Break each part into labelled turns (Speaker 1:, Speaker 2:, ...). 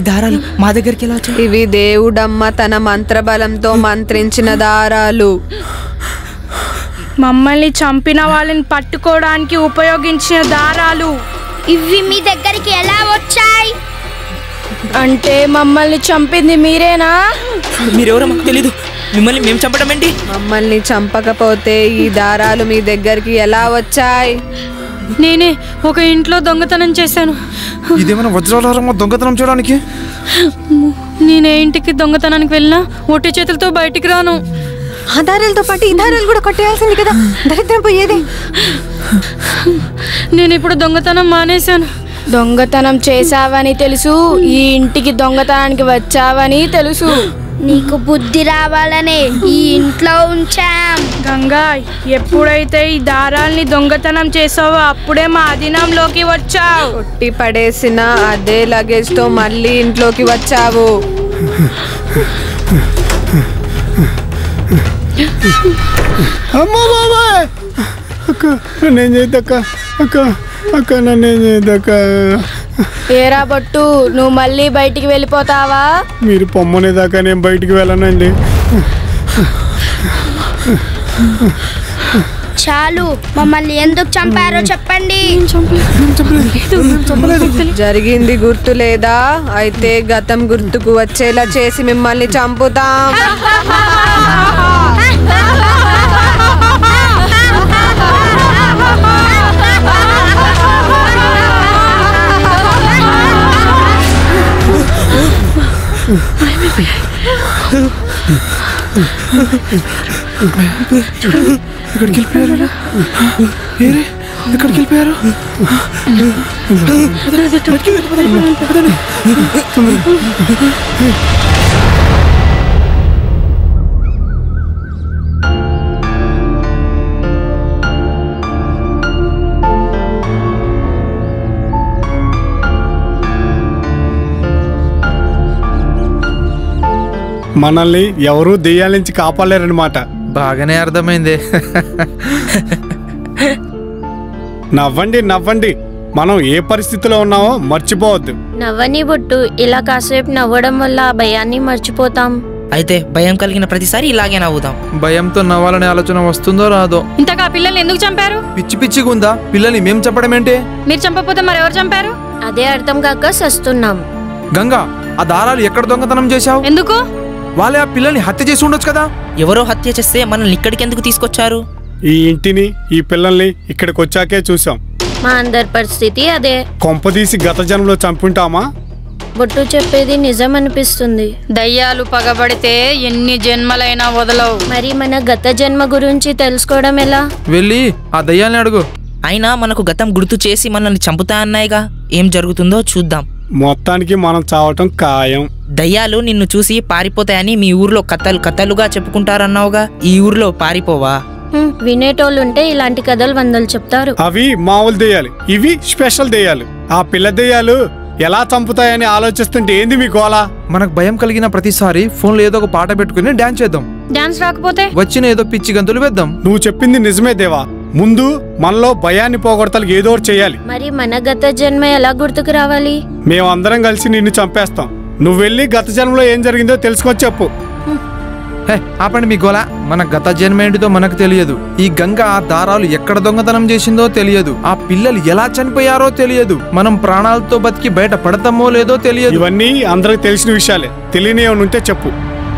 Speaker 1: దారాలు మా దగ్గరికి ఎలా వచ్చాయి
Speaker 2: ఇవి దేవుడమ్మ తన మంత్రబలంతో మంత్రించిన దారాలు
Speaker 3: మమ్మల్ని చంపిన వాళ్ళని పట్టుకోవడానికి ఉపయోగించిన దారాలు
Speaker 4: ఇవి మీ దగ్గరికి ఎలా వచ్చాయి
Speaker 3: అంటే మమ్మల్ని చంపింది మీరేనా
Speaker 1: మీరెవరో మాకు తెలీదు మిమ్మల్ని మేము చంపడం ఏంటి
Speaker 2: మమ్మల్ని చంపకపోతే ఈ దారాలు మీ దగ్గరికి ఎలా వచ్చాయి
Speaker 3: నేనే ఒక ఇంట్లో దొంగతనం చేశాను
Speaker 5: ఇదేమైనా వజ్రాలారమో దొంగతనం చేయడానికి
Speaker 3: నేనే ఇంటికి దొంగతనానికి వెళ్ళినా ఒట్టి చేతులతో బయటికి రాను
Speaker 6: ఆధారాలతో పాటు ఈ దారాలు కూడా కొట్టేయాల్సింది కదా దరిద్రం పోయేది
Speaker 3: నేను ఇప్పుడు దొంగతనం మానేశాను దొంగతనం చేశావని తెలుసు ఈ ఇంటికి దొంగతనానికి వచ్చావని తెలుసు
Speaker 4: నీకు బుద్ధి రావాలనే ఈ ఇంట్లో ఉంచాం
Speaker 3: గంగా ఎప్పుడైతే ఈ దారాల్ని దొంగతనం చేసావో అప్పుడే మా అధీనంలోకి వచ్చావు
Speaker 2: కొట్టి పడేసిన అదే లగేజ్ తో మళ్ళీ ఇంట్లోకి వచ్చావు
Speaker 5: అమ్మా బాబాయ్ అక్క నన్నేం చేయద్దక్క అక్క అక్క నన్నేం చేయద్దక్క
Speaker 3: ఏరా బొట్టు నువ్వు మళ్ళీ బయటికి వెళ్ళిపోతావా
Speaker 5: మీరు పొమ్మనే దాకా నేను బయటికి వెళ్ళనండి
Speaker 4: చాలు మమ్మల్ని ఎందుకు చంపారో చెప్పండి
Speaker 2: జరిగింది గుర్తు లేదా అయితే గతం గుర్తుకు వచ్చేలా చేసి మిమ్మల్ని చంపుతాం
Speaker 5: ఎక్కడికి వెళ్ళిపోయారు ఏరే ఎక్కడికి వెళ్ళిపోయారు మనల్ని ఎవరూ దెయ్యాల నుంచి కాపాడలేరనమాట
Speaker 7: బాగానే అర్థమైంది
Speaker 5: నవ్వండి నవ్వండి మనం ఏ పరిస్థితిలో ఉన్నామో మర్చిపోవద్దు
Speaker 8: నవ్వని బొట్టు ఇలా కాసేపు నవ్వడం వల్ల ఆ భయాన్ని మర్చిపోతాం
Speaker 1: అయితే భయం కలిగిన ప్రతిసారి ఇలాగే నవ్వుదాం
Speaker 7: భయంతో నవ్వాలనే ఆలోచన వస్తుందో రాదో
Speaker 3: ఇంతగా ఆ పిల్లల్ని ఎందుకు చంపారు
Speaker 7: పిచ్చి పిచ్చిగా ఉందా పిల్లల్ని మేము చెప్పడం ఏంటి
Speaker 3: మీరు చంపకపోతే మరెవరు చంపారు
Speaker 8: అదే అర్థం కాక సస్తున్నాం
Speaker 7: గంగా ఆ దారాలు ఎక్కడ దొంగతనం చేశావు
Speaker 3: ఎందుకు
Speaker 7: వాళ్ళే ఆ పిల్లల్ని హత్య చేసి ఉండొచ్చు కదా
Speaker 1: ఎవరో హత్య చేస్తే మనల్ని ఇక్కడికి ఎందుకు తీసుకొచ్చారు
Speaker 5: ఈ ఇంటిని ఈ పిల్లల్ని ఇక్కడికి వచ్చాకే చూసాం
Speaker 8: మా అందరి పరిస్థితి అదే
Speaker 5: కొంపదీసి గత జన్మలో చంపుంటామా
Speaker 8: బొట్టు చెప్పేది నిజం అనిపిస్తుంది
Speaker 3: దయ్యాలు పగబడితే ఎన్ని జన్మలైనా వదలవు
Speaker 8: మరి మన గత జన్మ గురించి తెలుసుకోవడం ఎలా
Speaker 7: వెళ్ళి ఆ దయ్యాల్ని అడుగు
Speaker 1: అయినా మనకు గతం గుర్తు చేసి మనల్ని చంపుతా అన్నాయిగా ఏం జరుగుతుందో చూద్దాం
Speaker 5: మొత్తానికి మనం చావటం ఖాయం
Speaker 1: దయ్యాలు నిన్ను చూసి పారిపోతాయని మీ ఊర్లో కథలు కథలుగా చెప్పుకుంటారన్నావుగా ఈ ఊర్లో పారిపోవా
Speaker 8: హ్మ్, వినేటోళ్ళుంటే ఇలాంటి కథలు వందలు చెప్తారు
Speaker 5: అవి మామూలు దెయ్యాలు ఇవి స్పెషల్ దెయ్యాలు ఆ పిల్ల దెయ్యాలు ఎలా చంపుతాయని ఆలోచిస్తుంటే ఏంది మీ గోల
Speaker 7: మనకు భయం కలిగిన ప్రతిసారి ఫోన్లో ఏదో ఒక పాట పెట్టుకుని డాన్స్ చేద్దాం
Speaker 3: డాన్స్ రాకపోతే
Speaker 7: వచ్చిన ఏదో పిచ్చి గంతులు వేద్దాం
Speaker 5: నువ్వు చెప్పింది నిజమే దేవా ముందు మనలో భయాన్ని పోగొడతలకు ఏదో ఒకటి చేయాలి
Speaker 8: మరి మన గత జన్మ ఎలా గుర్తుకు రావాలి
Speaker 5: మేమందరం కలిసి నిన్ను చంపేస్తాం నువ్వు వెళ్ళి గత జన్మలో ఏం జరిగిందో తెలుసుకొని చెప్పు
Speaker 7: హే ఆపండి మీ గోల మన గత జన్మ ఏంటిదో మనకు తెలియదు ఈ గంగ ఆ దారాలు ఎక్కడ దొంగతనం చేసిందో తెలియదు ఆ పిల్లలు ఎలా చనిపోయారో తెలియదు మనం ప్రాణాలతో బతికి బయట పడతామో లేదో తెలియదు
Speaker 5: ఇవన్నీ అందరికి తెలిసిన విషయాలే తెలియని ఏమైనా ఉంటే చెప్పు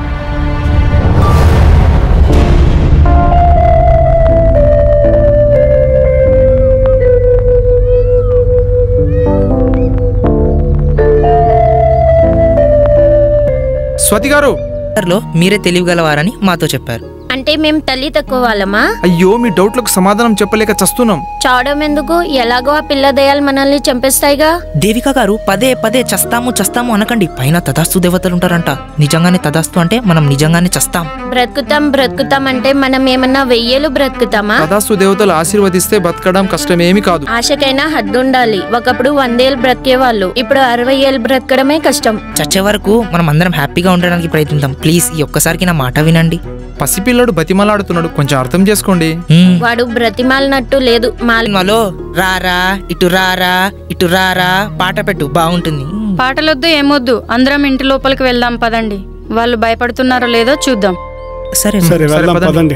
Speaker 7: స్వతి గారు
Speaker 1: లో మీరే తెలియగలవారని మాతో చెప్పారు
Speaker 8: అంటే మేం తల్లి తక్కువ వాళ్ళమా
Speaker 7: అయ్యో మీ డౌట్లకు సమాధానం చెప్పలేక చస్తున్నాం
Speaker 8: చావడం ఎందుకు ఎలాగో ఆ పిల్ల దయాలు మనల్ని చంపేస్తాయిగా
Speaker 1: దేవిక గారు పదే పదే చస్తాము చస్తాము అనకండి పైన తదాస్తు దేవతలు ఉంటారంట నిజంగానే తదాస్తు అంటే మనం నిజంగానే చస్తాం
Speaker 8: బ్రతుకుతాం బ్రతుకుతాం అంటే మనం ఏమన్నా వెయ్యేలు బ్రతుకుతామా
Speaker 7: తదాస్తు దేవతలు ఆశీర్వదిస్తే బతకడం కష్టమేమి కాదు
Speaker 8: ఆశకైనా హద్దుండాలి ఒకప్పుడు వందేళ్ళు బ్రతికేవాళ్ళు ఇప్పుడు అరవై ఏళ్ళు బ్రతకడమే కష్టం
Speaker 1: చచ్చే వరకు మనం అందరం హ్యాపీగా ఉండడానికి ప్రయత్నిద్దాం ప్లీజ్ ఈ ఒక్కసారికి నా మాట వినండి
Speaker 7: పసిపిల్లడు బతిమలాడుతున్నాడు కొంచెం అర్థం చేసుకోండి
Speaker 1: మ్మ్.
Speaker 8: వాడు బ్రతిమాలినట్టు లేదు మాల్
Speaker 1: సినిమాలో రారా ఇటు రారా ఇటు రారా పాట పెట్టు బాగుంటుంది మ్మ్.
Speaker 9: పాటలొద్దు ఏమొద్దు అందరం ఇంటి లోపలికి వెళ్దాం పదండి వాళ్ళు భయపడుతున్నారో లేదో చూద్దాం
Speaker 1: సరే
Speaker 5: సరే వెళ్దాం
Speaker 7: పదండి.
Speaker 5: పదండి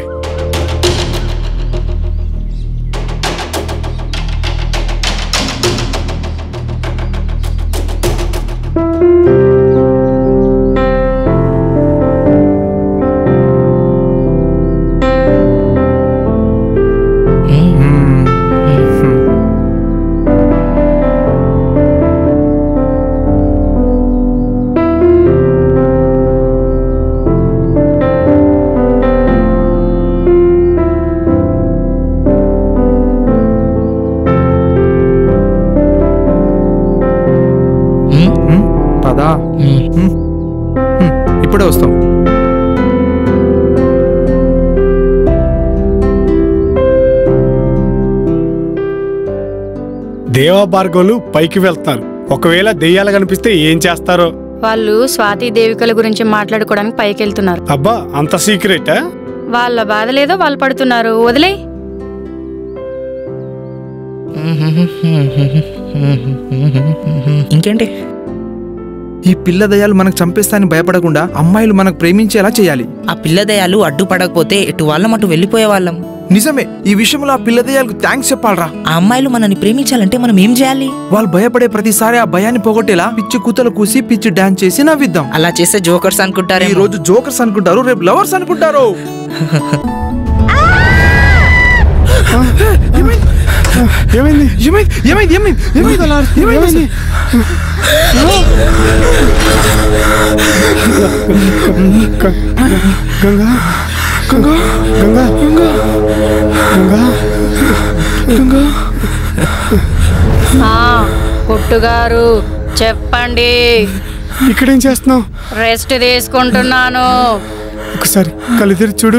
Speaker 7: హ్మ్? పదా హ్మ్. హ్మ్. ఇప్పుడే వస్తాం
Speaker 5: దేవా భార్గవులు పైకి వెళ్తున్నారు ఒకవేళ దెయ్యాలు కనిపిస్తే ఏం చేస్తారో
Speaker 9: వాళ్ళు స్వాతి దేవికల గురించి మాట్లాడుకోవడానికి పైకి వెళ్తున్నారు
Speaker 5: అబ్బా అంత సీక్రెటా
Speaker 9: వాళ్ళ బాధ లేదో వాళ్ళు పడుతున్నారు వదిలే
Speaker 1: ఇంకేంటి
Speaker 7: ఈ పిల్ల దయాలు మనకు చంపేస్తాయని భయపడకుండా అమ్మాయిలు మనకు ప్రేమించేలా చేయాలి
Speaker 1: ఆ పిల్లదయాలు అడ్డుపడకపోతే ఎటు వాళ్ళం అటు వెళ్ళిపోయే వాళ్ళం
Speaker 7: నిజమే ఈ విషయంలో ఆ పిల్ల దయాలకు థ్యాంక్స్ చెప్పాలరా
Speaker 1: ఆ అమ్మాయిలు మనల్ని ప్రేమించాలంటే మనం ఏం చేయాలి
Speaker 7: వాళ్ళు భయపడే ప్రతిసారి ఆ భయాన్ని పోగొట్టేలా పిచ్చి కూతలు కూసి పిచ్చి డాన్స్ చేసి నవ్విద్దాం
Speaker 1: అలా చేస్తే జోకర్స్ అనుకుంటారే
Speaker 7: ఈ రోజు జోకర్స్ అనుకుంటారు రేపు లవర్స్ అనుకుంటారు
Speaker 5: ఏమైంది
Speaker 7: ఏమైంది ఏమైంది ఏమైంది ఏమైంది ఏమైంది
Speaker 5: గ- గంగా గంగా గంగా గంగా గంగా
Speaker 9: ఆ, పుట్టుగారు చెప్పండి
Speaker 5: ఇక్కడేం చేస్తున్నావు
Speaker 9: రెస్ట్ తీసుకుంటున్నాను
Speaker 5: ఒకసారి కళ్ళు తెరిచి చూడు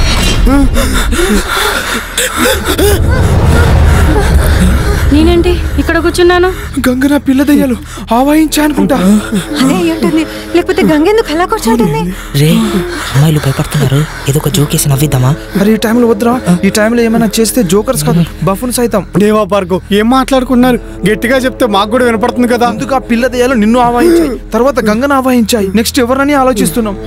Speaker 9: నేనేంటి ఇక్కడ కూర్చున్నాను
Speaker 7: గంగ నా పిల్ల దయ్యాలు ఆవాయించా అనుకుంటా
Speaker 6: అదే అయి ఉంటుంది లేకపోతే గంగ ఎందుకు అలా కూర్చోంటుంది
Speaker 1: రే అమ్మాయిలు భయపడుతున్నారు ఏదో ఒక జోకేసి నవ్విద్దామా
Speaker 7: మరి ఈ టైంలో వద్దురా ఈ టైంలో ఏమైనా చేస్తే జోకర్స్ కాదు బఫున్స్ అవుతాం
Speaker 5: దేవా భార్గవ్ ఏం మాట్లాడుకున్నారు గట్టిగా చెప్తే మాకు కూడా వినపడుతుంది కదా
Speaker 7: అందుకు ఆ పిల్ల దయ్యాలు నిన్ను ఆవాహించాయి తర్వాత గంగను ఆవాహించాయి నెక్స్ట్ ఎవరని ఆలోచిస్తున్నాం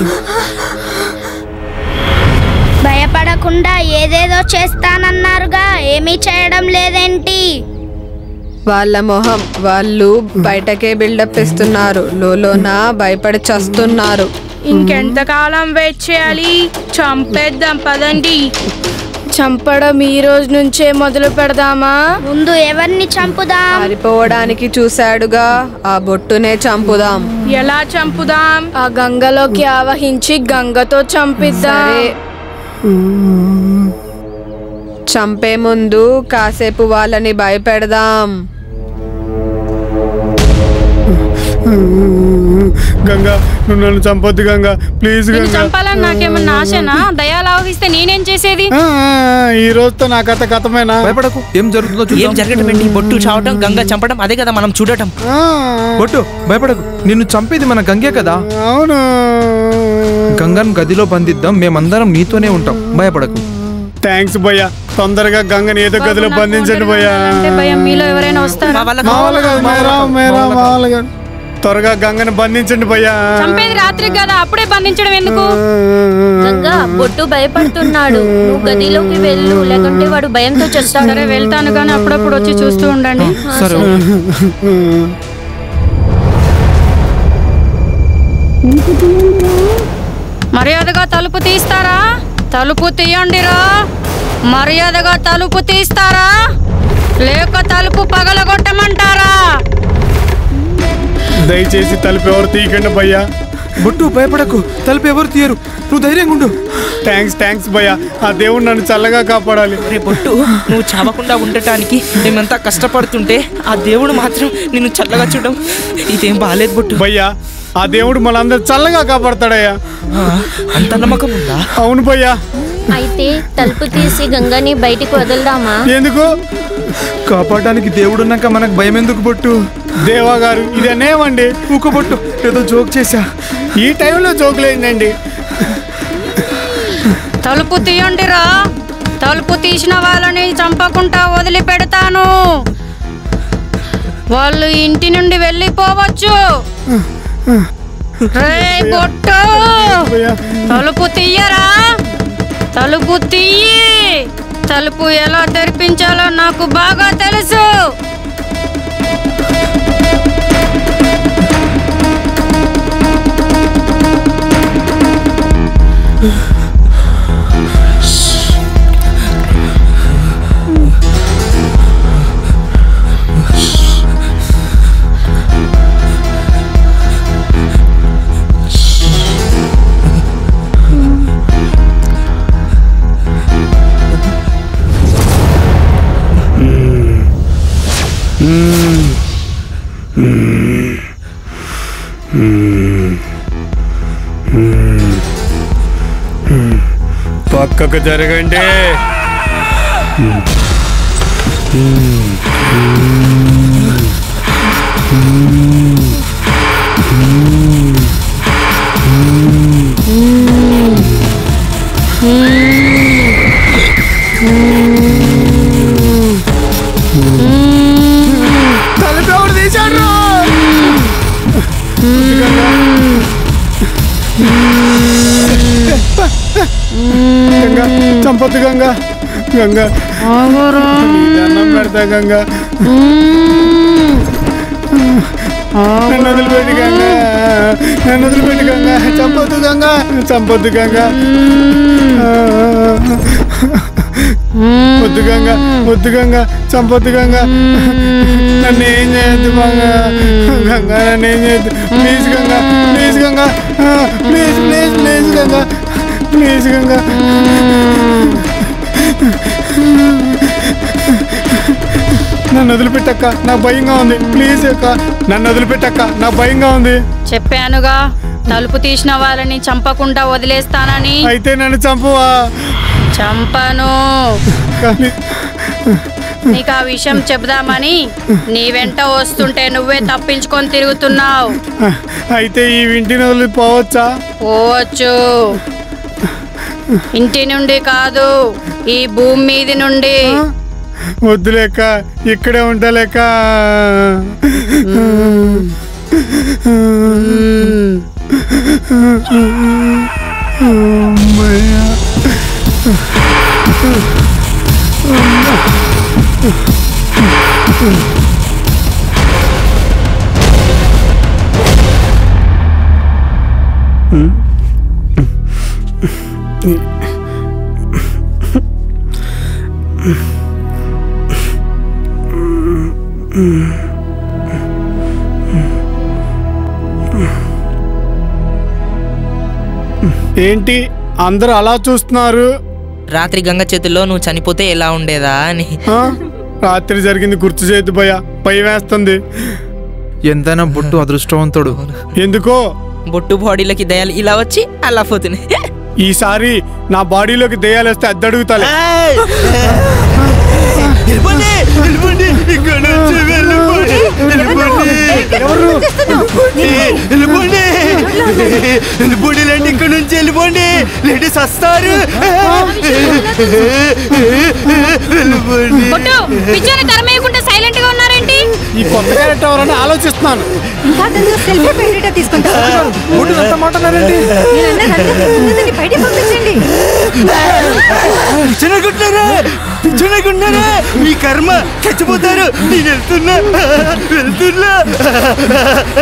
Speaker 4: భయపడకుండా ఏదేదో చేస్తానన్నారుగా ఏమీ చేయడం లేదేంటి
Speaker 2: వాళ్ళ మొహం వాళ్ళు బయటకే బిల్డప్ ఇస్తున్నారు లోలోన భయపడి చస్తున్నారు
Speaker 3: ఇంకెంతకాలం వెయిట్ చేయాలి చంపేద్దాం పదండి చంపడం ఈ రోజు నుంచే మొదలు పెడదామా
Speaker 4: ముందు ఎవరిని చంపుదాం
Speaker 2: పారిపోవడానికి చూశాడుగా ఆ బొట్టునే చంపుదాం
Speaker 3: ఎలా చంపుదాం ఆ గంగలోకి ఆవహించి గంగతో చంపిద్దాం
Speaker 2: సరే చంపే ముందు కాసేపు వాళ్ళని భయపెడదాం
Speaker 5: గంగా నువ్వు నన్ను చంపొద్దు గంగా ప్లీజ్
Speaker 9: నిన్ను
Speaker 5: గంగా
Speaker 9: చంపాలని నాకేమన్నా ఆశనా దయాలు ఆవహిస్తే నేనేం చేసేది
Speaker 5: ఆ, ఆ, ఈ రోజుతో నా కథ కథమేనా
Speaker 7: భయపడకు ఏం జరుగుతుందో
Speaker 1: ఏం
Speaker 7: చూద్దాం
Speaker 1: జరగటం ఏంటి బొట్టు చావటం గంగ చంపడం అదే కదా మనం చూడటం
Speaker 5: ఆ,
Speaker 7: బొట్టు భయపడకు నిన్ను చంపేది మన గంగే కదా
Speaker 5: అవును
Speaker 7: గంగను గదిలో బంధిద్దాం మేమందరం నీతోనే ఉంటాం భయపడకు
Speaker 5: థ్యాంక్స్ భయ్య తొందరగా గంగని ఏదో గదిలో
Speaker 9: నాకు
Speaker 5: బంధించండి
Speaker 9: ఒంటరిగా
Speaker 5: భయ్య
Speaker 9: ఉండాలంటే భయం మీలో ఎవరైనా వస్తారా
Speaker 1: మా వాళ్ళ
Speaker 5: మా వాళ్ళు కాదు మేరా మేరా మా వాళ్ళు కాదు త్వరగా గంగని బంధించండి భయ్య
Speaker 9: చంపేది రాత్రికి కదా అప్పుడే బంధించడం ఎందుకు
Speaker 8: గంగా బొట్టు భయపడుతున్నాడు నువ్వు గదిలోకి వెళ్ళు లేకుంటే వాడు భయంతో చేస్తాడు
Speaker 9: సరే వెళ్తాను కానీ అప్పుడప్పుడు వచ్చి చూస్తూ ఉండండి
Speaker 7: సరే
Speaker 9: మర్యాదగా తలుపు తీస్తారా తలుపు తీయండిరా మర్యాదగా తలుపు తీస్తారా లేక తలుపు పగలగొట్టమంటారా
Speaker 5: దయచేసి తలుపు ఎవరు తీయకండి భయ్య
Speaker 7: బొట్టు భయపడకు తలుపు ఎవరు తీయరు నువ్వు ధైర్యంగా ఉండు
Speaker 5: థ్యాంక్స్ థ్యాంక్స్ భయ్య ఆ దేవుడు నన్ను చల్లగా కాపాడాలి
Speaker 1: రే బొట్టు నువ్వు చావకుండా ఉండటానికి మేమంతా కష్టపడుతుంటే ఆ దేవుడు మాత్రం నిన్ను చల్లగా చూడడం ఇదేం బాగాలేదు బొట్టు
Speaker 5: భయ్య ఆ దేవుడు మనందరు చల్లగా కాపాడతాడయ్యా
Speaker 1: ఆ, అంత నమ్మకం ఉందా
Speaker 5: అవును భయ్యా
Speaker 8: అయితే తలుపు తీసి గంగని బయటికి వదులుదామా
Speaker 5: ఎందుకు
Speaker 7: కాపాడడానికి దేవుడున్నాక మనకు భయం ఎందుకు బొట్టు
Speaker 5: దేవా గారు ఇదనేమండి
Speaker 7: ఊక బొట్టు ఏదో జోక్ చేశా
Speaker 5: ఈ టైంలో జోకులేందండి
Speaker 9: తలుపు తీయండిరా తలుపు తీసిన వాళ్ళని చంపకుండా వదిలిపెడతాను వాళ్ళు ఇంటి నుండి వెళ్ళిపోవచ్చు రేయ్ బొట్టు
Speaker 5: భయ్యా
Speaker 9: తలుపు తీయరా తలుపు తీయి తలుపు ఎలా తెరిపించాలో నాకు బాగా తెలుసు
Speaker 5: పక్కకు జరగండి తలుపు ఎవరు తీశారు గంగా చంపొద్దు గంగా గంగా నీకు దండం పెడతా గంగా నన్ను వదిలిపెట్టి గంగా నన్ను వదిలిపెట్టి గంగా చంపొద్దు గంగా చంపొద్దు గంగా వద్దు గంగా వద్దు గంగా చంపొద్దు గంగా నన్ను ఏం చేయొద్దు గంగా గంగా నన్ను ఏం చేయొద్దు please Ganga please Ganga please please please Ganga please Ganga నన్ను వదిలిపెట్టక్క నాకు భయంగా ఉంది ప్లీజ్ అక్క నన్ను వదిలిపెట్టక్క నాకు భయంగా ఉంది
Speaker 9: చెప్పానుగా తలుపు తీసిన వాళ్ళని చంపకుండా వదిలేస్తానని
Speaker 5: అయితే నన్ను చంపవా
Speaker 9: చంపను
Speaker 5: కానీ
Speaker 9: నీకు ఆ విషయం చెబుదామని నీ వెంట వస్తుంటే నువ్వే తప్పించుకొని తిరుగుతున్నావు
Speaker 5: అయితే ఈ ఇంటిని వదిలి పోవచ్చా
Speaker 9: పోవచ్చు ఇంటి నుండి కాదు ఈ భూమి మీది నుండి
Speaker 5: వద్దులేక ఇక్కడే ఉండలేక అమ్మయ్య. ఏంటి అందరూ అలా చూస్తున్నారు
Speaker 1: రాత్రి గంగ చేతుల్లో నువ్వు చనిపోతే ఎలా ఉండేదా అని
Speaker 5: ఆ? రాత్రి జరిగింది గుర్తు చేయద్దు భయ భయం వేస్తుంది
Speaker 7: ఎంతైనా బుట్టు అదృష్టవంతుడు
Speaker 5: ఎందుకో
Speaker 1: బొట్టు బాడీలకి దయాలు ఇలా వచ్చి అలా పోతున్నాయి
Speaker 5: ఈసారి నా బాడీలోకి దెయ్యాలు వస్తే అద్దె అడుగుతాలే ఎవరు
Speaker 10: వెళ్ళిపోండి ఇక్కడ నుంచి వెళ్ళిపోండి లేడీస్ వస్తారు వెళ్ళిపోండి
Speaker 9: పొట్టు పిచ్చోని తరమేయకుండా సైలెంట్ గా ఉన్నారేంటి
Speaker 5: ఈ కొత్త క్యారెక్టర్ ఎవరని ఆలోచిస్తున్నాను
Speaker 6: ఇంకా అతను సెల్ఫీ పెయింటెడ్ తీసుకుంటా
Speaker 7: మాట్లాడారండి
Speaker 6: నేనన్నది బయటికి పంపించండి
Speaker 10: పిచ్చనకుంటున్నారా పిచ్చనకుంటున్నారా మీ కర్మ చచ్చిపోతారు నేను వెళ్తున్నా వెళ్తున్నా